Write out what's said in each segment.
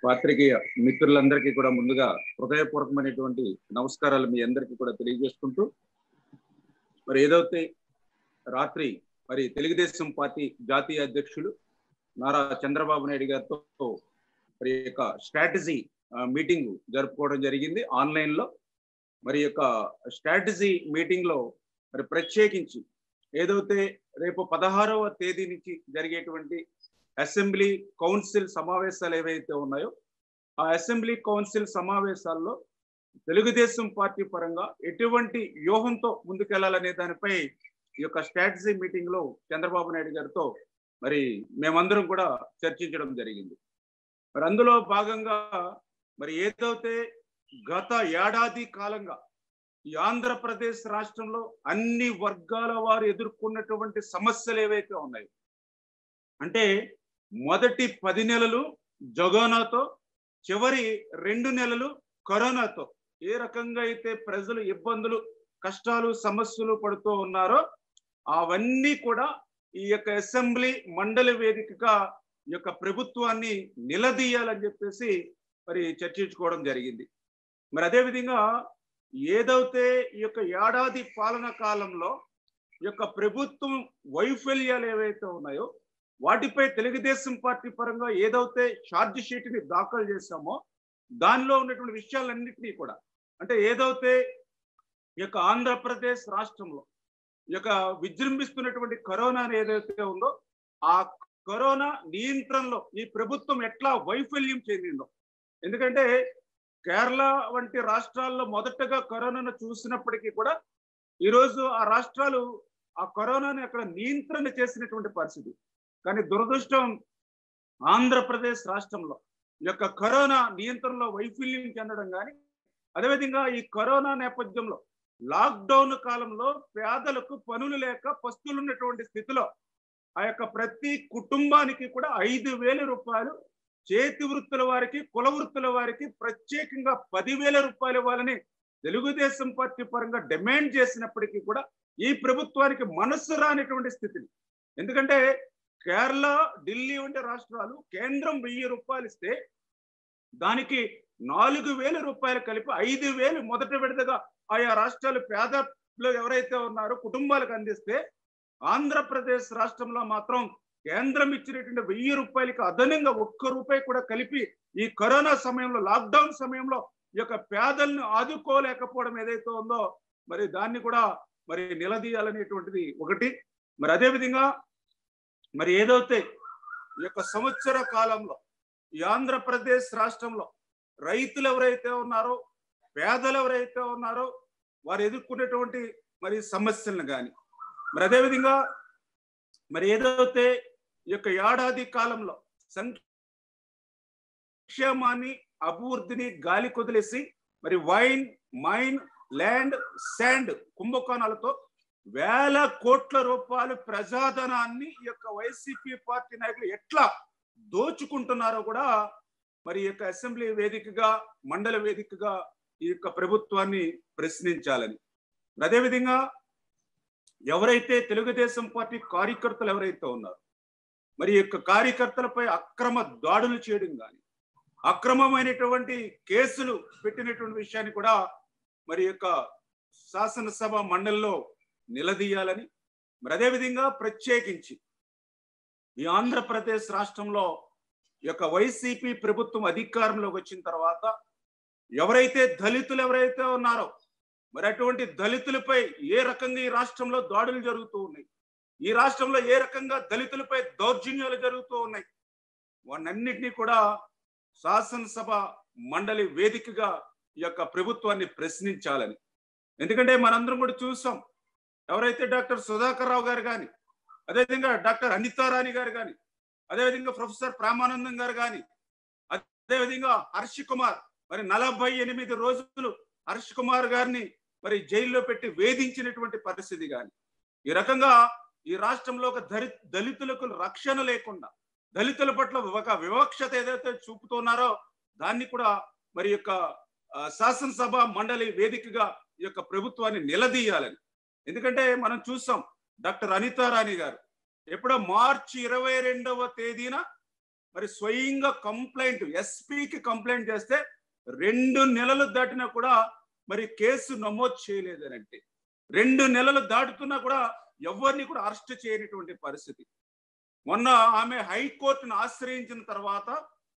పాత్రికేయ మిత్రులందరికీ కూడా ముందుగా హృదయపూర్వకమైనటువంటి నమస్కారాలు మీ అందరికీ కూడా తెలియజేసుకుంటూ మరి ఏదైతే రాత్రి మరి తెలుగుదేశం పార్టీ జాతీయ అధ్యక్షులు నారా చంద్రబాబు నాయుడు గారితో మరి యొక్క స్ట్రాటజీ మీటింగ్ జరుపుకోవడం జరిగింది ఆన్లైన్ లో మరి యొక్క స్ట్రాటజీ మీటింగ్ లో మరి ప్రత్యేకించి ఏదైతే రేపు పదహారవ తేదీ నుంచి జరిగేటువంటి అసెంబ్లీ కౌన్సిల్ సమావేశాలు ఏవైతే ఉన్నాయో ఆ అసెంబ్లీ కౌన్సిల్ సమావేశాల్లో తెలుగుదేశం పార్టీ పరంగా ఎటువంటి వ్యూహంతో ముందుకెళ్లాలనే దానిపై ఈ యొక్క స్ట్రాటజీ మీటింగ్ లో చంద్రబాబు నాయుడు గారితో మరి మేమందరం కూడా చర్చించడం జరిగింది మరి అందులో భాగంగా మరి ఏదైతే గత ఏడాది కాలంగా ఈ ఆంధ్రప్రదేశ్ రాష్ట్రంలో అన్ని వర్గాల వారు ఎదుర్కొన్నటువంటి సమస్యలు ఏవైతే ఉన్నాయో అంటే మొదటి పది నెలలు జగోనాతో చివరి రెండు నెలలు కరోనాతో ఏ రకంగా అయితే ప్రజలు ఇబ్బందులు కష్టాలు సమస్యలు పడుతూ ఉన్నారో అవన్నీ కూడా ఈ యొక్క అసెంబ్లీ మండలి వేదికగా ఈ యొక్క ప్రభుత్వాన్ని నిలదీయాలని చెప్పేసి మరి చర్చించుకోవడం జరిగింది మరి అదేవిధంగా ఏదైతే ఈ యొక్క ఏడాది పాలన కాలంలో ఈ యొక్క ప్రభుత్వం వైఫల్యాలు ఏవైతే ఉన్నాయో వాటిపై తెలుగుదేశం పార్టీ పరంగా ఏదైతే ఛార్జ్ షీట్ ని దాఖలు చేశామో దానిలో ఉన్నటువంటి విషయాలన్నింటినీ కూడా అంటే ఏదైతే ఈ యొక్క ఆంధ్రప్రదేశ్ రాష్ట్రంలో ఈ యొక్క విజృంభిస్తున్నటువంటి కరోనా ఏదైతే ఉందో ఆ కరోనా నియంత్రణలో ఈ ప్రభుత్వం ఎట్లా వైఫల్యం చెందిందో ఎందుకంటే కేరళ వంటి రాష్ట్రాల్లో మొదటగా కరోనాను చూసినప్పటికీ కూడా ఈరోజు ఆ రాష్ట్రాలు ఆ కరోనాని అక్కడ నియంత్రణ చేసినటువంటి పరిస్థితి కానీ దురదృష్టం ఆంధ్రప్రదేశ్ రాష్ట్రంలో ఈ యొక్క కరోనా నియంత్రణలో వైఫల్యం చెందడం కానీ అదేవిధంగా ఈ కరోనా నేపథ్యంలో లాక్డౌన్ కాలంలో పేదలకు పనులు లేక పస్తులు ఉన్నటువంటి స్థితిలో ఆ యొక్క ప్రతి కుటుంబానికి కూడా ఐదు వేల రూపాయలు చేతి వృత్తుల వారికి కుల వృత్తుల వారికి ప్రత్యేకంగా పదివేల రూపాయలు ఇవ్వాలని తెలుగుదేశం పార్టీ పరంగా డిమాండ్ చేసినప్పటికీ కూడా ఈ ప్రభుత్వానికి మనస్సు రానిటువంటి స్థితిని ఎందుకంటే కేరళ ఢిల్లీ వంటి రాష్ట్రాలు కేంద్రం వెయ్యి రూపాయలు ఇస్తే దానికి నాలుగు వేల రూపాయలు కలిపి ఐదు వేలు మొదట విడతగా ఆయా రాష్ట్రాలు పేదలు ఎవరైతే ఉన్నారో కుటుంబాలకు అందిస్తే ఆంధ్రప్రదేశ్ రాష్ట్రంలో మాత్రం కేంద్రం ఇచ్చినటువంటి వెయ్యి రూపాయలకి అదనంగా ఒక్క రూపాయి కూడా కలిపి ఈ కరోనా సమయంలో లాక్డౌన్ సమయంలో ఈ యొక్క పేదలను ఆదుకోలేకపోవడం ఏదైతే ఉందో మరి దాన్ని కూడా మరి నిలదీయాలనేటువంటిది ఒకటి మరి అదేవిధంగా మరి ఏదైతే ఈ యొక్క సంవత్సర కాలంలో ఈ ఆంధ్రప్రదేశ్ రాష్ట్రంలో రైతులు ఎవరైతే ఉన్నారో పేదలు ఎవరైతే ఉన్నారో వారు ఎదుర్కొనేటువంటి మరి సమస్యలను కానీ మరి అదేవిధంగా మరి ఏదైతే ఈ యొక్క ఏడాది కాలంలో సంక్షేమాన్ని అభివృద్ధిని గాలి కొదిలేసి మరి వైన్ మైన్ ల్యాండ్ శాండ్ కుంభకోణాలతో వేల కోట్ల రూపాయలు ప్రజాధనాన్ని ఈ యొక్క వైసీపీ పార్టీ నాయకులు ఎట్లా దోచుకుంటున్నారో కూడా మరి యొక్క అసెంబ్లీ వేదికగా మండల వేదికగా ఈ యొక్క ప్రభుత్వాన్ని ప్రశ్నించాలని అదేవిధంగా ఎవరైతే తెలుగుదేశం పార్టీ కార్యకర్తలు ఎవరైతే ఉన్నారో మరి యొక్క కార్యకర్తలపై అక్రమ దాడులు చేయడం కానీ అక్రమమైనటువంటి కేసులు పెట్టినటువంటి విషయాన్ని కూడా మరి యొక్క శాసనసభ మండలిలో నిలదీయాలని మరి అదేవిధంగా ప్రత్యేకించి ఈ ఆంధ్రప్రదేశ్ రాష్ట్రంలో యొక్క వైసీపీ ప్రభుత్వం అధికారంలోకి వచ్చిన తర్వాత ఎవరైతే దళితులు ఎవరైతే ఉన్నారో మరి అటువంటి దళితులపై ఏ రకంగా ఈ రాష్ట్రంలో దాడులు జరుగుతూ ఉన్నాయి ఈ రాష్ట్రంలో ఏ రకంగా దళితులపై దౌర్జన్యాలు జరుగుతూ ఉన్నాయి వాటన్నిటినీ కూడా శాసనసభ మండలి వేదికగా ఈ యొక్క ప్రభుత్వాన్ని ప్రశ్నించాలని ఎందుకంటే మనందరం కూడా చూసాం ఎవరైతే డాక్టర్ సుధాకర్ రావు గారు కానీ అదేవిధంగా డాక్టర్ అనితారాణి గారు కానీ అదేవిధంగా ప్రొఫెసర్ ప్రామానందం గారు కానీ అదేవిధంగా హర్ష్ కుమార్ మరి నలభై ఎనిమిది రోజులు హర్ష్ కుమార్ గారిని మరి జైల్లో పెట్టి వేధించినటువంటి పరిస్థితి కానీ ఈ రకంగా ఈ రాష్ట్రంలో ఒక దళి దళితులకు రక్షణ లేకుండా దళితుల పట్ల ఒక వివక్షత ఏదైతే చూపుతున్నారో దాన్ని కూడా మరి యొక్క శాసనసభ మండలి వేదికగా ఈ యొక్క ప్రభుత్వాన్ని నిలదీయాలని ఎందుకంటే మనం చూసాం డాక్టర్ అనితారాణి గారు ఎప్పుడో మార్చి ఇరవై రెండవ తేదీన మరి స్వయంగా కంప్లైంట్ ఎస్పీకి కంప్లైంట్ చేస్తే రెండు నెలలు దాటినా కూడా మరి కేసు నమోదు చేయలేదని అంటే రెండు నెలలు దాటుతున్నా కూడా ఎవరిని కూడా అరెస్ట్ చేయనటువంటి పరిస్థితి మొన్న ఆమె హైకోర్టును ఆశ్రయించిన తర్వాత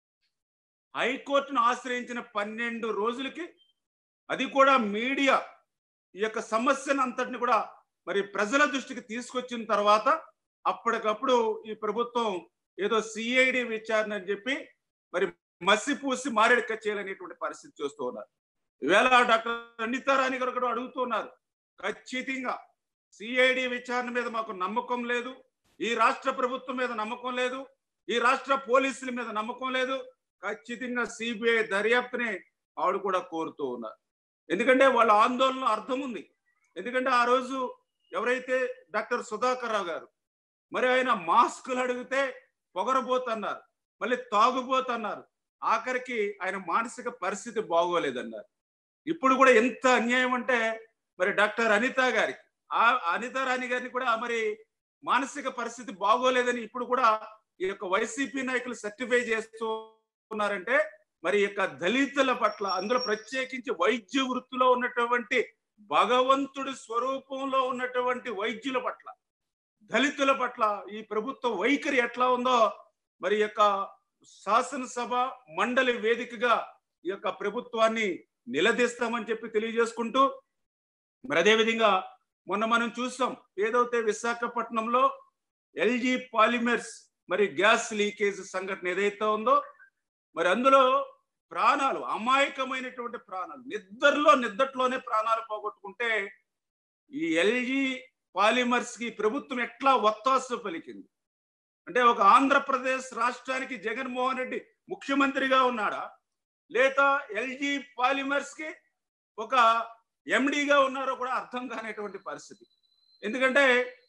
హైకోర్టును ఆశ్రయించిన పన్నెండు రోజులకి అది కూడా మీడియా ఈ యొక్క సమస్యను అంతటిని కూడా మరి ప్రజల దృష్టికి తీసుకొచ్చిన తర్వాత అప్పటికప్పుడు ఈ ప్రభుత్వం ఏదో సిఐడి విచారణ అని చెప్పి మరి మసి పూసి మారేడుక చేయాలనేటువంటి పరిస్థితి చూస్తూ ఉన్నారు ఈవేళ డాక్టర్ అనితారాణి గారు కూడా అడుగుతున్నారు ఖచ్చితంగా సిఐడి విచారణ మీద మాకు నమ్మకం లేదు ఈ రాష్ట్ర ప్రభుత్వం మీద నమ్మకం లేదు ఈ రాష్ట్ర పోలీసుల మీద నమ్మకం లేదు ఖచ్చితంగా సిబిఐ దర్యాప్తుని ఆవిడ కూడా కోరుతూ ఉన్నారు ఎందుకంటే వాళ్ళ ఆందోళన అర్థం ఉంది ఎందుకంటే ఆ రోజు ఎవరైతే డాక్టర్ సుధాకర్ రావు గారు మరి ఆయన మాస్కులు అడిగితే పొగరబోతున్నారు మళ్ళీ తాగుబోతున్నారు ఆఖరికి ఆయన మానసిక పరిస్థితి బాగోలేదన్నారు ఇప్పుడు కూడా ఎంత అన్యాయం అంటే మరి డాక్టర్ అనిత గారికి ఆ అనిత రాణి గారిని కూడా మరి మానసిక పరిస్థితి బాగోలేదని ఇప్పుడు కూడా ఈ యొక్క వైసీపీ నాయకులు సర్టిఫై చేస్తూ ఉన్నారంటే మరి ఈ యొక్క దళితుల పట్ల అందులో ప్రత్యేకించి వైద్య వృత్తిలో ఉన్నటువంటి భగవంతుడి స్వరూపంలో ఉన్నటువంటి వైద్యుల పట్ల దళితుల పట్ల ఈ ప్రభుత్వ వైఖరి ఎట్లా ఉందో మరి ఈ యొక్క శాసనసభ మండలి వేదికగా ఈ యొక్క ప్రభుత్వాన్ని నిలదీస్తామని చెప్పి తెలియజేసుకుంటూ మరి అదేవిధంగా మొన్న మనం చూసాం ఏదైతే విశాఖపట్నంలో ఎల్జీ పాలిమర్స్ మరి గ్యాస్ లీకేజ్ సంఘటన ఏదైతే ఉందో మరి అందులో ప్రాణాలు అమాయకమైనటువంటి ప్రాణాలు నిద్రలో నిద్దట్లోనే ప్రాణాలు పోగొట్టుకుంటే ఈ ఎల్జీ పాలిమర్స్ కి ప్రభుత్వం ఎట్లా ఒత్తాసు పలికింది అంటే ఒక ఆంధ్రప్రదేశ్ రాష్ట్రానికి జగన్మోహన్ రెడ్డి ముఖ్యమంత్రిగా ఉన్నాడా లేదా ఎల్జీ పాలిమర్స్ కి ఒక ఎండిగా ఉన్నారో కూడా అర్థం కానిటువంటి పరిస్థితి ఎందుకంటే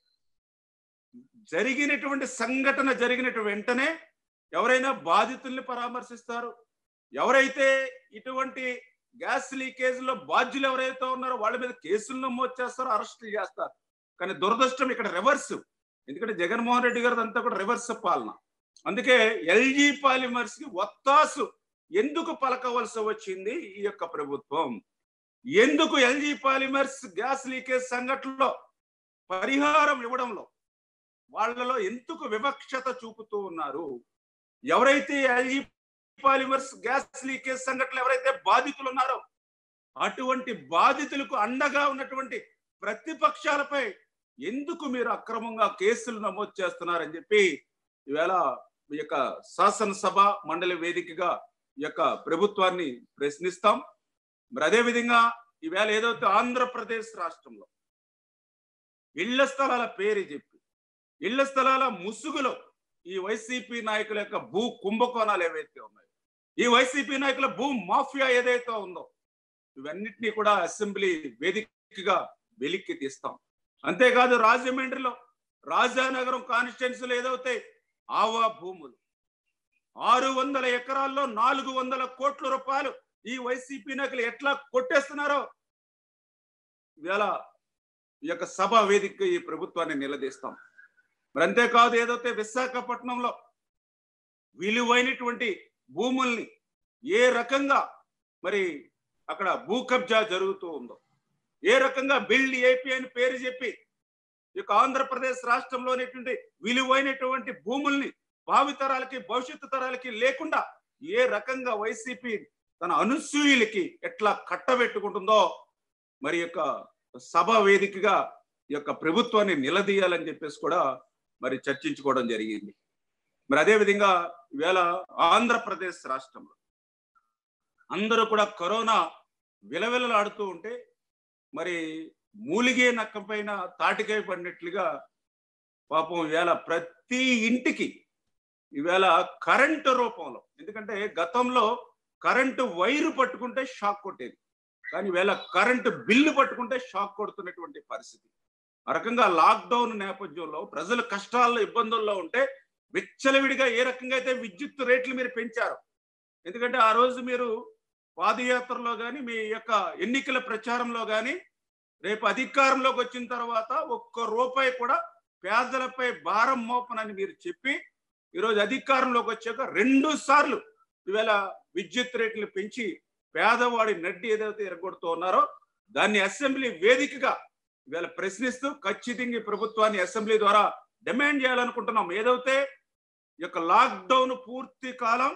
జరిగినటువంటి సంఘటన జరిగినటువంటి వెంటనే ఎవరైనా బాధితుల్ని పరామర్శిస్తారు ఎవరైతే ఇటువంటి గ్యాస్ లీకేజ్ లో బాధ్యులు ఎవరైతే ఉన్నారో వాళ్ళ మీద కేసులు నమోదు చేస్తారో అరెస్టులు చేస్తారు కానీ దురదృష్టం ఇక్కడ రివర్స్ ఎందుకంటే జగన్మోహన్ రెడ్డి గారి అంతా కూడా రివర్స్ పాలన అందుకే ఎల్జీ పాలిమర్స్ కి ఒత్తాసు ఎందుకు పలకవలసి వచ్చింది ఈ యొక్క ప్రభుత్వం ఎందుకు ఎల్జీ పాలిమర్స్ గ్యాస్ లీకేజ్ సంఘటనలో పరిహారం ఇవ్వడంలో వాళ్ళలో ఎందుకు వివక్షత చూపుతూ ఉన్నారు ఎవరైతే ఎల్జీ పాలిమర్స్ గ్యాస్ లీకేజ్ సంఘటనలు ఎవరైతే బాధితులు ఉన్నారో అటువంటి బాధితులకు అండగా ఉన్నటువంటి ప్రతిపక్షాలపై ఎందుకు మీరు అక్రమంగా కేసులు నమోదు చేస్తున్నారని చెప్పి ఈవేళ ఈ యొక్క శాసనసభ మండలి వేదికగా ఈ యొక్క ప్రభుత్వాన్ని ప్రశ్నిస్తాం మరి అదే విధంగా ఈవేళ ఏదైతే ఆంధ్రప్రదేశ్ రాష్ట్రంలో ఇళ్ల స్థలాల పేరు చెప్పి ఇళ్ల స్థలాల ముసుగులో ఈ వైసీపీ నాయకుల యొక్క భూ కుంభకోణాలు ఏవైతే ఉన్నాయో ఈ వైసీపీ నాయకుల భూ మాఫియా ఏదైతే ఉందో ఇవన్నిటినీ కూడా అసెంబ్లీ వేదికగా వెలిక్కి తీస్తాం అంతేకాదు రాజమండ్రిలో రాజానగరం కాన్స్టిట్యున్సీలో ఏదైతే ఆవా భూములు ఆరు వందల ఎకరాల్లో నాలుగు వందల కోట్ల రూపాయలు ఈ వైసీపీ నాయకులు ఎట్లా కొట్టేస్తున్నారో ఇవాళ ఈ యొక్క సభ వేదిక ఈ ప్రభుత్వాన్ని నిలదీస్తాం మరి అంతేకాదు ఏదైతే విశాఖపట్నంలో విలువైనటువంటి భూముల్ని ఏ రకంగా మరి అక్కడ భూ కబ్జా జరుగుతూ ఉందో ఏ రకంగా బిల్డ్ ఏపీ అని పేరు చెప్పి ఈ యొక్క ఆంధ్రప్రదేశ్ రాష్ట్రంలోనేటువంటి విలువైనటువంటి భూముల్ని భావితరాలకి భవిష్యత్తు తరాలకి లేకుండా ఏ రకంగా వైసీపీ తన అనుసూయులకి ఎట్లా కట్టబెట్టుకుంటుందో మరి యొక్క సభ వేదికగా ఈ యొక్క ప్రభుత్వాన్ని నిలదీయాలని చెప్పేసి కూడా మరి చర్చించుకోవడం జరిగింది మరి అదే విధంగా ఈవేళ ఆంధ్రప్రదేశ్ రాష్ట్రంలో అందరూ కూడా కరోనా విలవిలలాడుతూ ఉంటే మరి మూలిగే నక్క పైన తాటికాయ పడినట్లుగా పాపం ఈవేళ ప్రతి ఇంటికి ఈవేళ కరెంటు రూపంలో ఎందుకంటే గతంలో కరెంటు వైరు పట్టుకుంటే షాక్ కొట్టేది కానీ ఈవేళ కరెంటు బిల్లు పట్టుకుంటే షాక్ కొడుతున్నటువంటి పరిస్థితి ఆ రకంగా లాక్డౌన్ నేపథ్యంలో ప్రజలు కష్టాల్లో ఇబ్బందుల్లో ఉంటే విచ్చలవిడిగా ఏ రకంగా అయితే విద్యుత్ రేట్లు మీరు పెంచారు ఎందుకంటే ఆ రోజు మీరు పాదయాత్రలో కానీ మీ యొక్క ఎన్నికల ప్రచారంలో కానీ రేపు అధికారంలోకి వచ్చిన తర్వాత ఒక్క రూపాయి కూడా పేదలపై భారం మోపనని మీరు చెప్పి ఈరోజు అధికారంలోకి వచ్చాక రెండు సార్లు ఈవేళ విద్యుత్ రేట్లు పెంచి పేదవాడి నడ్డి ఏదైతే ఎరగొడుతూ ఉన్నారో దాన్ని అసెంబ్లీ వేదికగా ఈవేళ ప్రశ్నిస్తూ ఖచ్చితంగా ఈ ప్రభుత్వాన్ని అసెంబ్లీ ద్వారా డిమాండ్ చేయాలనుకుంటున్నాం ఏదైతే ఈ యొక్క లాక్డౌన్ పూర్తి కాలం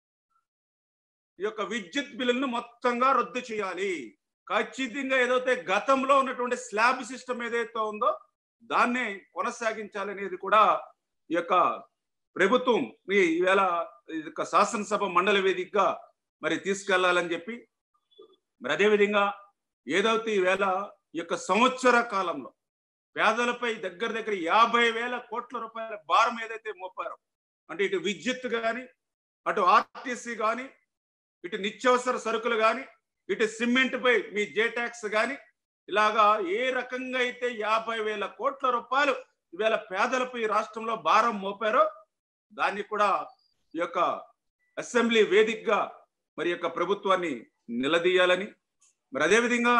ఈ యొక్క విద్యుత్ బిల్లులను మొత్తంగా రద్దు చేయాలి ఖచ్చితంగా ఏదైతే గతంలో ఉన్నటువంటి స్లాబ్ సిస్టమ్ ఏదైతే ఉందో దాన్నే కొనసాగించాలనేది కూడా ఈ యొక్క ప్రభుత్వం ఈ ఈవేళ ఈ యొక్క శాసనసభ మండలి వేదికగా మరి తీసుకెళ్లాలని చెప్పి మరి అదేవిధంగా ఏదైతే ఈవేళ ఈ యొక్క సంవత్సర కాలంలో పేదలపై దగ్గర దగ్గర యాభై వేల కోట్ల రూపాయల భారం ఏదైతే మోపారో అంటే ఇటు విద్యుత్ కానీ అటు ఆర్టీసీ కానీ ఇటు నిత్యావసర సరుకులు కానీ ఇటు సిమెంట్ పై మీ జే ట్యాక్స్ కానీ ఇలాగా ఏ రకంగా అయితే యాభై వేల కోట్ల రూపాయలు ఈవేళ పేదలపై ఈ రాష్ట్రంలో భారం మోపారో దాన్ని కూడా ఈ యొక్క అసెంబ్లీ వేదికగా మరి యొక్క ప్రభుత్వాన్ని నిలదీయాలని మరి అదేవిధంగా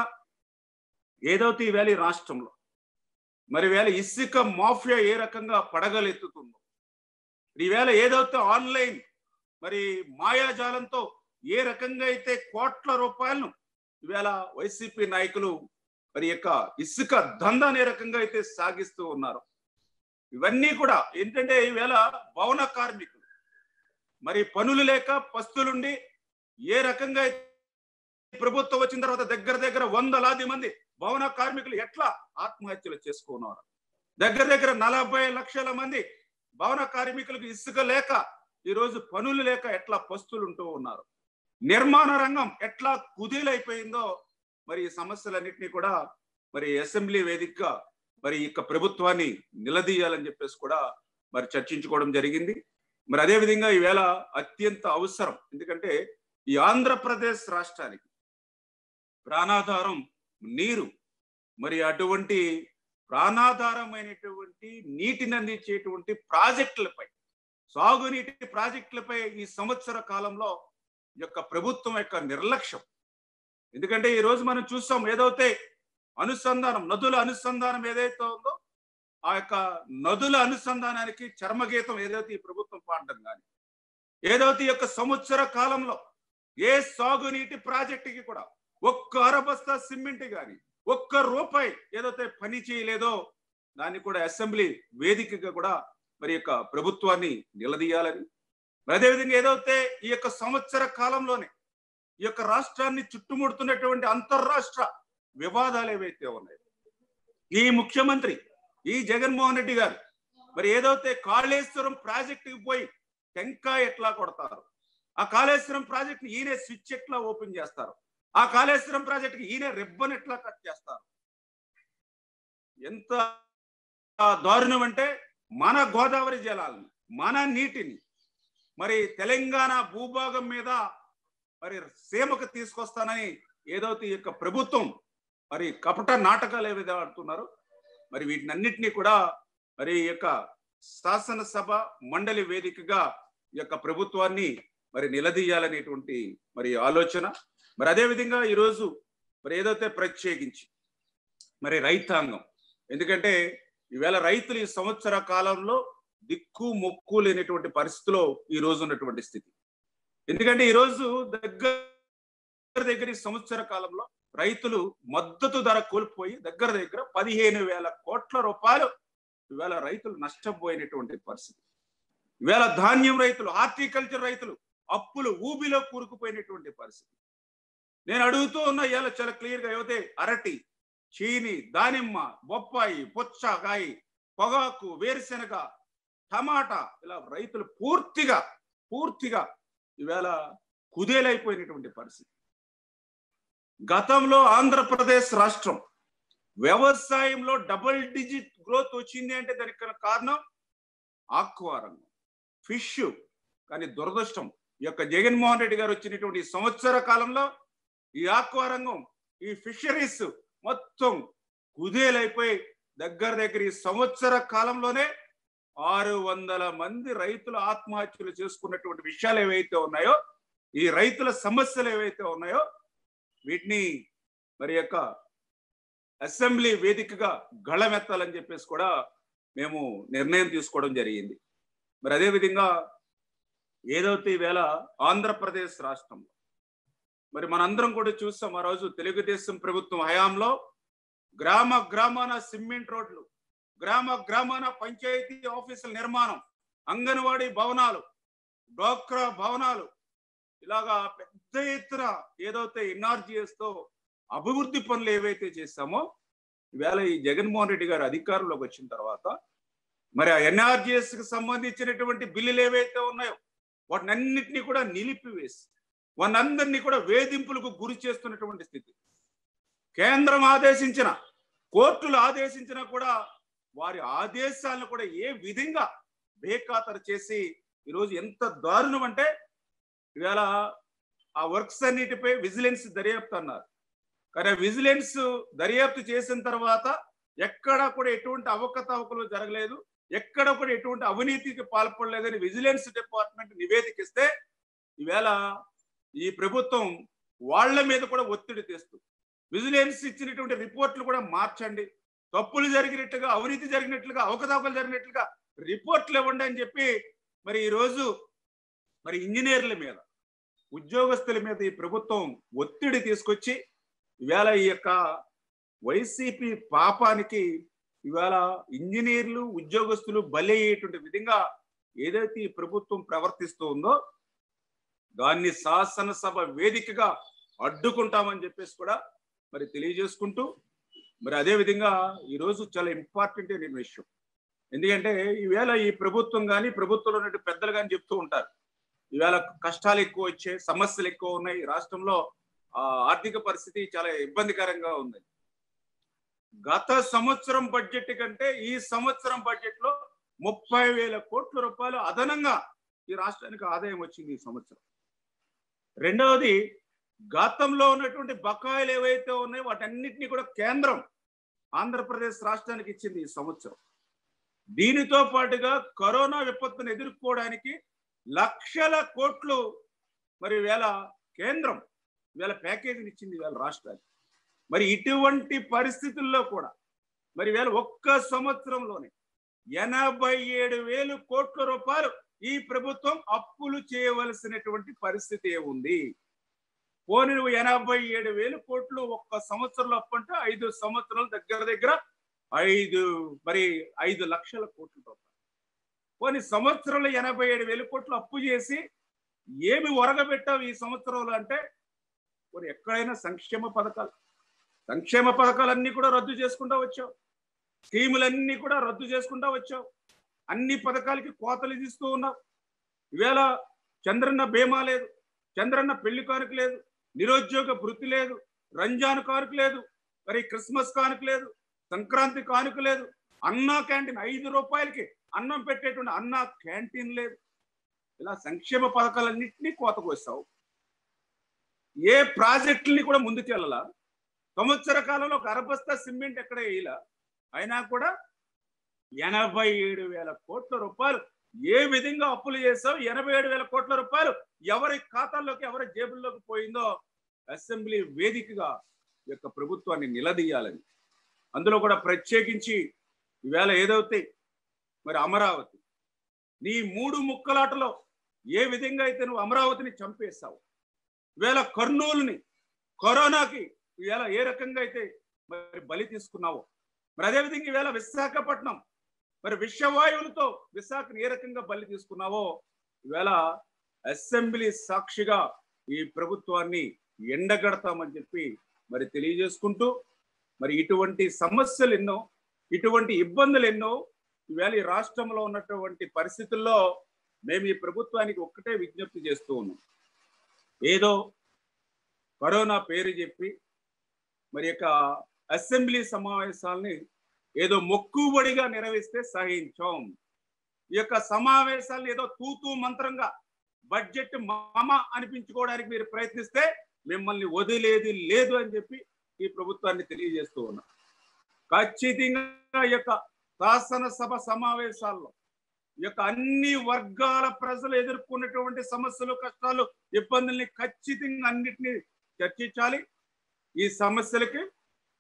ఏదైతే ఈవేళ ఈ రాష్ట్రంలో మరి వేళ ఇసుక మాఫియా ఏ రకంగా పడగలెత్తుతుందో ఈవేళ ఏదైతే ఆన్లైన్ మరి మాయాజాలంతో ఏ రకంగా అయితే కోట్ల రూపాయలను ఈవేళ వైసీపీ నాయకులు మరి యొక్క ఇసుక దందాన్ని ఏ రకంగా అయితే సాగిస్తూ ఉన్నారు ఇవన్నీ కూడా ఏంటంటే ఈవేళ భవన కార్మికులు మరి పనులు లేక పస్తులుండి ఏ రకంగా అయితే ప్రభుత్వం వచ్చిన తర్వాత దగ్గర దగ్గర వందలాది మంది భవన కార్మికులు ఎట్లా ఆత్మహత్యలు చేసుకున్నారు దగ్గర దగ్గర నలభై లక్షల మంది భవన కార్మికులకు ఇసుక లేక ఈరోజు పనులు లేక ఎట్లా పస్తులుంటూ ఉన్నారు నిర్మాణ రంగం ఎట్లా కుదేలైపోయిందో మరి ఈ సమస్యలన్నింటినీ కూడా మరి అసెంబ్లీ వేదికగా మరి ఇక ప్రభుత్వాన్ని నిలదీయాలని చెప్పేసి కూడా మరి చర్చించుకోవడం జరిగింది మరి అదే విధంగా ఈవేళ అత్యంత అవసరం ఎందుకంటే ఈ ఆంధ్రప్రదేశ్ రాష్ట్రానికి ప్రాణాధారం నీరు మరి అటువంటి ప్రాణాధారమైనటువంటి నీటిని అందించేటువంటి ప్రాజెక్టులపై సాగునీటి ప్రాజెక్టులపై ఈ సంవత్సర కాలంలో యొక్క ప్రభుత్వం యొక్క నిర్లక్ష్యం ఎందుకంటే ఈ రోజు మనం చూస్తాం ఏదైతే అనుసంధానం నదుల అనుసంధానం ఏదైతే ఉందో ఆ యొక్క నదుల అనుసంధానానికి చర్మగీతం ఏదైతే ఈ ప్రభుత్వం పాడడం కానీ ఏదైతే ఈ యొక్క సంవత్సర కాలంలో ఏ సాగునీటి ప్రాజెక్టుకి కూడా ఒక్క అరబస్తా సిమెంట్ కానీ ఒక్క రూపాయి ఏదైతే పని చేయలేదో దాన్ని కూడా అసెంబ్లీ వేదికగా కూడా మరి యొక్క ప్రభుత్వాన్ని నిలదీయాలని అదేవిధంగా ఏదైతే ఈ యొక్క సంవత్సర కాలంలోనే ఈ యొక్క రాష్ట్రాన్ని చుట్టుముడుతున్నటువంటి అంతర్రాష్ట్ర వివాదాలు ఏవైతే ఉన్నాయో ఈ ముఖ్యమంత్రి ఈ జగన్మోహన్ రెడ్డి గారు మరి ఏదైతే కాళేశ్వరం ప్రాజెక్టుకి పోయి టెంకాయ ఎట్లా కొడతారు ఆ కాళేశ్వరం ప్రాజెక్ట్ ఈయన స్విచ్ ఎట్లా ఓపెన్ చేస్తారు ఆ కాళేశ్వరం ప్రాజెక్టుకి ఈయన రిబ్బన్ ఎట్లా కట్ చేస్తారు ఎంత దారుణం అంటే మన గోదావరి జలాలను మన నీటిని మరి తెలంగాణ భూభాగం మీద మరి సీమకు తీసుకొస్తానని ఏదైతే ఈ యొక్క ప్రభుత్వం మరి కపట నాటకాలు ఏవైతే ఆడుతున్నారో మరి వీటినన్నిటినీ కూడా మరి ఈ యొక్క శాసనసభ మండలి వేదికగా ఈ యొక్క ప్రభుత్వాన్ని మరి నిలదీయాలనేటువంటి మరి ఆలోచన మరి అదే విధంగా ఈరోజు మరి ఏదైతే ప్రత్యేకించి మరి రైతాంగం ఎందుకంటే ఈవేళ రైతులు ఈ సంవత్సర కాలంలో దిక్కు మొక్కు లేనటువంటి పరిస్థితిలో ఈ రోజు ఉన్నటువంటి స్థితి ఎందుకంటే ఈ రోజు దగ్గర దగ్గర ఈ సంవత్సర కాలంలో రైతులు మద్దతు ధర కోల్పోయి దగ్గర దగ్గర పదిహేను వేల కోట్ల రూపాయలు ఈవేళ రైతులు నష్టపోయినటువంటి పరిస్థితి ఈవేళ ధాన్యం రైతులు హార్టికల్చర్ రైతులు అప్పులు ఊబిలో కూరుకుపోయినటువంటి పరిస్థితి నేను అడుగుతూ ఉన్న ఇవాళ చాలా క్లియర్ గా ఏవైతే అరటి చీని దానిమ్మ బొప్పాయి పుచ్చకాయ పొగాకు వేరుశెనగ టమాటా ఇలా రైతులు పూర్తిగా పూర్తిగా ఈవేళ కుదేలైపోయినటువంటి పరిస్థితి గతంలో ఆంధ్రప్రదేశ్ రాష్ట్రం వ్యవసాయంలో డబుల్ డిజిట్ గ్రోత్ వచ్చింది అంటే దానికి గల కారణం ఆక్వా రంగం ఫిష్ కానీ దురదృష్టం ఈ యొక్క జగన్మోహన్ రెడ్డి గారు వచ్చినటువంటి ఈ సంవత్సర కాలంలో ఈ ఆక్వా రంగం ఈ ఫిషరీస్ మొత్తం కుదేలైపోయి దగ్గర దగ్గర ఈ సంవత్సర కాలంలోనే ఆరు వందల మంది రైతులు ఆత్మహత్యలు చేసుకున్నటువంటి విషయాలు ఏవైతే ఉన్నాయో ఈ రైతుల సమస్యలు ఏవైతే ఉన్నాయో వీటిని మరి యొక్క అసెంబ్లీ వేదికగా గళమెత్తాలని చెప్పేసి కూడా మేము నిర్ణయం తీసుకోవడం జరిగింది మరి అదే విధంగా ఏదైతే ఈవేళ ఆంధ్రప్రదేశ్ రాష్ట్రంలో మరి మనందరం కూడా చూస్తాం ఆ రోజు తెలుగుదేశం ప్రభుత్వం హయాంలో గ్రామ గ్రామాన సిమెంట్ రోడ్లు గ్రామ గ్రామాన పంచాయతీ ఆఫీసుల నిర్మాణం అంగన్వాడీ భవనాలు డోక్రా భవనాలు ఇలాగా పెద్ద ఎత్తున ఏదైతే ఎన్ఆర్జిఎస్ తో అభివృద్ధి పనులు ఏవైతే చేస్తామో ఈవేళ ఈ జగన్మోహన్ రెడ్డి గారు అధికారంలోకి వచ్చిన తర్వాత మరి ఆ ఎన్ఆర్జిఎస్ కి సంబంధించినటువంటి బిల్లులు ఏవైతే ఉన్నాయో వాటిని అన్నింటినీ కూడా నిలిపివేసి వానందరినీ కూడా వేధింపులకు గురి చేస్తున్నటువంటి స్థితి కేంద్రం ఆదేశించిన కోర్టులు ఆదేశించినా కూడా వారి ఆదేశాలను కూడా ఏ విధంగా బేఖాతరు చేసి ఈరోజు ఎంత దారుణం అంటే ఇవాళ ఆ వర్క్స్ అన్నిటిపై విజిలెన్స్ దర్యాప్తు అన్నారు కానీ విజిలెన్స్ దర్యాప్తు చేసిన తర్వాత ఎక్కడ కూడా ఎటువంటి అవకతవకలు జరగలేదు ఎక్కడ కూడా ఎటువంటి అవినీతికి పాల్పడలేదని విజిలెన్స్ డిపార్ట్మెంట్ నివేదిక ఇస్తే ఈవేళ ఈ ప్రభుత్వం వాళ్ళ మీద కూడా ఒత్తిడి తెస్తూ విజిలెన్స్ ఇచ్చినటువంటి రిపోర్ట్లు కూడా మార్చండి తప్పులు జరిగినట్లుగా అవినీతి జరిగినట్లుగా అవకతవకలు జరిగినట్లుగా రిపోర్ట్లు ఇవ్వండి అని చెప్పి మరి ఈరోజు మరి ఇంజనీర్ల మీద ఉద్యోగస్తుల మీద ఈ ప్రభుత్వం ఒత్తిడి తీసుకొచ్చి ఇవాళ ఈ యొక్క వైసీపీ పాపానికి ఇవాళ ఇంజనీర్లు ఉద్యోగస్తులు బలయ్యేటువంటి విధంగా ఏదైతే ఈ ప్రభుత్వం ప్రవర్తిస్తూ ఉందో దాన్ని శాసనసభ వేదికగా అడ్డుకుంటామని చెప్పేసి కూడా మరి తెలియజేసుకుంటూ మరి అదే విధంగా ఈరోజు చాలా ఇంపార్టెంట్ అయిన విషయం ఎందుకంటే ఈవేళ ఈ ప్రభుత్వం కానీ ప్రభుత్వంలో ఉన్న పెద్దలు కానీ చెప్తూ ఉంటారు ఈవేళ కష్టాలు ఎక్కువ వచ్చాయి సమస్యలు ఎక్కువ ఉన్నాయి రాష్ట్రంలో ఆ ఆర్థిక పరిస్థితి చాలా ఇబ్బందికరంగా ఉంది గత సంవత్సరం బడ్జెట్ కంటే ఈ సంవత్సరం బడ్జెట్ లో ముప్పై వేల కోట్ల రూపాయలు అదనంగా ఈ రాష్ట్రానికి ఆదాయం వచ్చింది ఈ సంవత్సరం రెండవది గతంలో ఉన్నటువంటి బకాయిలు ఏవైతే ఉన్నాయో వాటన్నిటిని కూడా కేంద్రం ఆంధ్రప్రదేశ్ రాష్ట్రానికి ఇచ్చింది ఈ సంవత్సరం దీనితో పాటుగా కరోనా విపత్తును ఎదుర్కోవడానికి లక్షల కోట్లు మరి వేళ కేంద్రం వేళ ప్యాకేజీని ఇచ్చింది వేళ రాష్ట్రానికి మరి ఇటువంటి పరిస్థితుల్లో కూడా మరి వేళ ఒక్క సంవత్సరంలోనే ఎనభై ఏడు వేలు కోట్ల రూపాయలు ఈ ప్రభుత్వం అప్పులు చేయవలసినటువంటి పరిస్థితి ఉంది పోనీ నువ్వు ఎనభై ఏడు వేలు కోట్లు ఒక్క సంవత్సరంలో అప్పు అంటే ఐదు సంవత్సరాల దగ్గర దగ్గర ఐదు మరి ఐదు లక్షల కోట్ల రూపాయలు పోనీ సంవత్సరంలో ఎనభై ఏడు వేలు కోట్లు అప్పు చేసి ఏమి ఒరగబెట్టావు ఈ సంవత్సరంలో అంటే మరి ఎక్కడైనా సంక్షేమ పథకాలు సంక్షేమ పథకాలన్నీ కూడా రద్దు చేసుకుంటా వచ్చావు స్కీములన్నీ కూడా రద్దు చేసుకుంటా వచ్చావు అన్ని పథకాలకి కోతలు తీస్తూ ఉన్నావు ఈవేళ చంద్రన్న బీమా లేదు చంద్రన్న పెళ్లి కానుక లేదు నిరుద్యోగ భృతి లేదు రంజాన్ కానుక లేదు మరి క్రిస్మస్ కానుక లేదు సంక్రాంతి కానుక లేదు అన్నా క్యాంటీన్ ఐదు రూపాయలకి అన్నం పెట్టేటువంటి అన్నా క్యాంటీన్ లేదు ఇలా సంక్షేమ పథకాలన్నింటినీ కోతకు వస్తావు ఏ ప్రాజెక్టుల్ని కూడా ముందుకు వెళ్ళాల సంవత్సర కాలంలో ఒక అరబస్తా సిమెంట్ ఎక్కడ వేయలా అయినా కూడా ఎనభై ఏడు వేల కోట్ల రూపాయలు ఏ విధంగా అప్పులు చేసావు ఎనభై ఏడు వేల కోట్ల రూపాయలు ఎవరి ఖాతాల్లోకి ఎవరి జేబుల్లోకి పోయిందో అసెంబ్లీ వేదికగా ఈ యొక్క ప్రభుత్వాన్ని నిలదీయాలని అందులో కూడా ప్రత్యేకించి ఈవేళ ఏదవుతాయి మరి అమరావతి నీ మూడు ముక్కలాటలో ఏ విధంగా అయితే నువ్వు అమరావతిని చంపేస్తావు ఈవేళ కర్నూలుని కరోనాకి ఈవేళ ఏ రకంగా అయితే మరి బలి తీసుకున్నావో మరి అదేవిధంగా ఈవేళ విశాఖపట్నం మరి విషవాయువులతో విశాఖను ఏ రకంగా బలి తీసుకున్నావో ఈవేళ అసెంబ్లీ సాక్షిగా ఈ ప్రభుత్వాన్ని ఎండగడతామని చెప్పి మరి తెలియజేసుకుంటూ మరి ఇటువంటి సమస్యలు ఎన్నో ఇటువంటి ఇబ్బందులు ఎన్నో ఈవేళ ఈ రాష్ట్రంలో ఉన్నటువంటి పరిస్థితుల్లో మేము ఈ ప్రభుత్వానికి ఒక్కటే విజ్ఞప్తి చేస్తూ ఉన్నాం ఏదో కరోనా పేరు చెప్పి మరి యొక్క అసెంబ్లీ సమావేశాలని ఏదో మొక్కుబడిగా నిర్వహిస్తే సహించాం ఈ యొక్క సమావేశాలు ఏదో తూతూ మంత్రంగా బడ్జెట్ మామ అనిపించుకోవడానికి మీరు ప్రయత్నిస్తే మిమ్మల్ని వదిలేది లేదు అని చెప్పి ఈ ప్రభుత్వాన్ని తెలియజేస్తూ ఉన్నా ఖచ్చితంగా ఈ యొక్క శాసనసభ సమావేశాల్లో ఈ యొక్క అన్ని వర్గాల ప్రజలు ఎదుర్కొన్నటువంటి సమస్యలు కష్టాలు ఇబ్బందుల్ని ఖచ్చితంగా అన్నిటినీ చర్చించాలి ఈ సమస్యలకి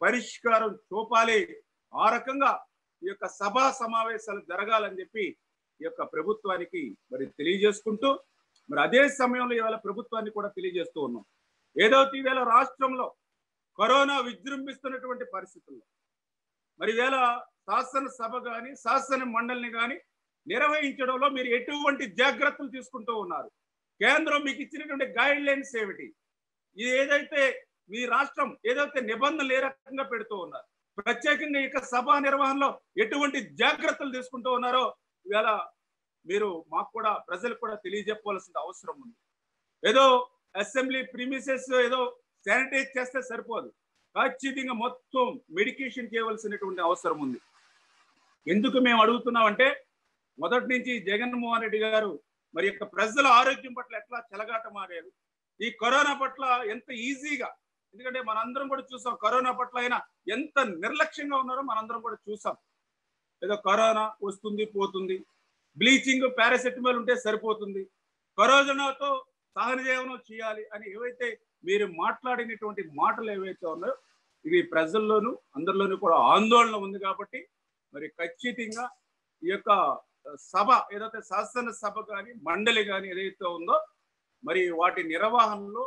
పరిష్కారం చూపాలి ఆ రకంగా ఈ యొక్క సభా సమావేశాలు జరగాలని చెప్పి ఈ యొక్క ప్రభుత్వానికి మరి తెలియజేసుకుంటూ మరి అదే సమయంలో ఇవాళ ప్రభుత్వాన్ని కూడా తెలియజేస్తూ ఉన్నాం ఏదైతే ఈవేళ రాష్ట్రంలో కరోనా విజృంభిస్తున్నటువంటి పరిస్థితుల్లో మరి వేళ శాసనసభ కానీ శాసన మండలిని కానీ నిర్వహించడంలో మీరు ఎటువంటి జాగ్రత్తలు తీసుకుంటూ ఉన్నారు కేంద్రం మీకు ఇచ్చినటువంటి గైడ్ లైన్స్ ఏమిటి ఇది ఏదైతే మీ రాష్ట్రం ఏదైతే నిబంధనలు ఏ రకంగా పెడుతూ ఉన్నారు ప్రత్యేకంగా ఇక సభా నిర్వహణలో ఎటువంటి జాగ్రత్తలు తీసుకుంటూ ఉన్నారో ఇవాళ మీరు మాకు కూడా ప్రజలకు కూడా తెలియజెప్పవలసిన అవసరం ఉంది ఏదో అసెంబ్లీ ప్రిమిసెస్ ఏదో శానిటైజ్ చేస్తే సరిపోదు ఖచ్చితంగా మొత్తం మెడికేషన్ చేయవలసినటువంటి అవసరం ఉంది ఎందుకు మేము అడుగుతున్నామంటే మొదటి నుంచి జగన్మోహన్ రెడ్డి గారు మరి యొక్క ప్రజల ఆరోగ్యం పట్ల ఎట్లా చెలగాట మారారు ఈ కరోనా పట్ల ఎంత ఈజీగా ఎందుకంటే మనందరం కూడా చూసాం కరోనా పట్ల అయినా ఎంత నిర్లక్ష్యంగా ఉన్నారో మనందరం కూడా చూసాం ఏదో కరోనా వస్తుంది పోతుంది బ్లీచింగ్ పారాసెటమాల్ ఉంటే సరిపోతుంది కరోనాతో సహనజీవనం చేయాలి అని ఏవైతే మీరు మాట్లాడినటువంటి మాటలు ఏవైతే ఉన్నాయో ఇవి ప్రజల్లోనూ అందరిలోనూ కూడా ఆందోళన ఉంది కాబట్టి మరి ఖచ్చితంగా ఈ యొక్క సభ ఏదైతే శాసన సభ కానీ మండలి కానీ ఏదైతే ఉందో మరి వాటి నిర్వహణలో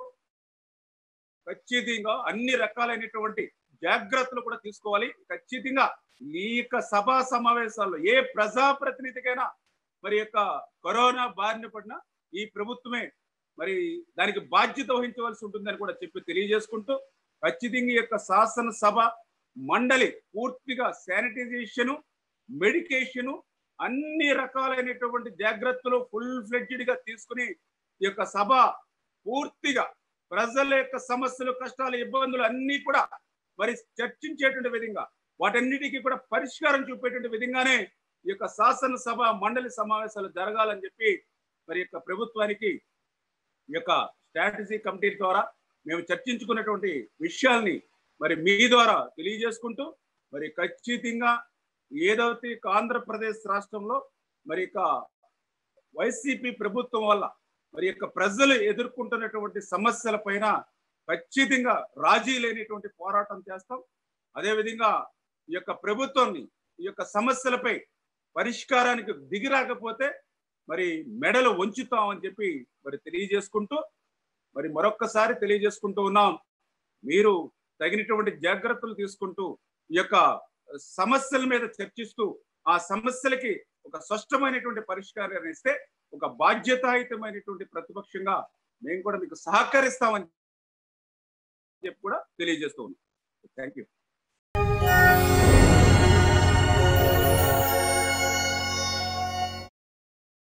ఖచ్చితంగా అన్ని రకాలైనటువంటి జాగ్రత్తలు కూడా తీసుకోవాలి ఖచ్చితంగా ఈ యొక్క సభా సమావేశాల్లో ఏ ప్రజాప్రతినిధికైనా మరి యొక్క కరోనా బారిన పడిన ఈ ప్రభుత్వమే మరి దానికి బాధ్యత వహించవలసి ఉంటుందని కూడా చెప్పి తెలియజేసుకుంటూ ఖచ్చితంగా ఈ యొక్క శాసనసభ మండలి పూర్తిగా శానిటైజేషను మెడికేషను అన్ని రకాలైనటువంటి జాగ్రత్తలు ఫుల్ ఫ్లెడ్జ్డ్ గా తీసుకుని ఈ యొక్క సభ పూర్తిగా ప్రజల యొక్క సమస్యలు కష్టాలు ఇబ్బందులు అన్ని కూడా మరి చర్చించేటువంటి విధంగా వాటన్నిటికీ కూడా పరిష్కారం చూపేటువంటి విధంగానే ఈ యొక్క శాసనసభ మండలి సమావేశాలు జరగాలని చెప్పి మరి యొక్క ప్రభుత్వానికి ఈ యొక్క స్ట్రాటజీ కమిటీ ద్వారా మేము చర్చించుకున్నటువంటి విషయాల్ని మరి మీ ద్వారా తెలియజేసుకుంటూ మరి ఖచ్చితంగా ఏదైతే ఇక ఆంధ్రప్రదేశ్ రాష్ట్రంలో మరి ఇక వైసీపీ ప్రభుత్వం వల్ల మరి యొక్క ప్రజలు ఎదుర్కొంటున్నటువంటి సమస్యల పైన ఖచ్చితంగా రాజీ లేనిటువంటి పోరాటం చేస్తాం అదేవిధంగా ఈ యొక్క ప్రభుత్వాన్ని ఈ యొక్క సమస్యలపై పరిష్కారానికి దిగిరాకపోతే మరి మెడలు వంచుతాం అని చెప్పి మరి తెలియజేసుకుంటూ మరి మరొక్కసారి తెలియజేసుకుంటూ ఉన్నాం మీరు తగినటువంటి జాగ్రత్తలు తీసుకుంటూ ఈ యొక్క సమస్యల మీద చర్చిస్తూ ఆ సమస్యలకి ఒక స్పష్టమైనటువంటి పరిష్కారాన్ని ఇస్తే ఒక బాధ్యతాయుతమైనటువంటి ప్రతిపక్షంగా మేము కూడా మీకు సహకరిస్తామని చెప్పి కూడా తెలియజేస్తూ ఉన్నాం థ్యాంక్ యూ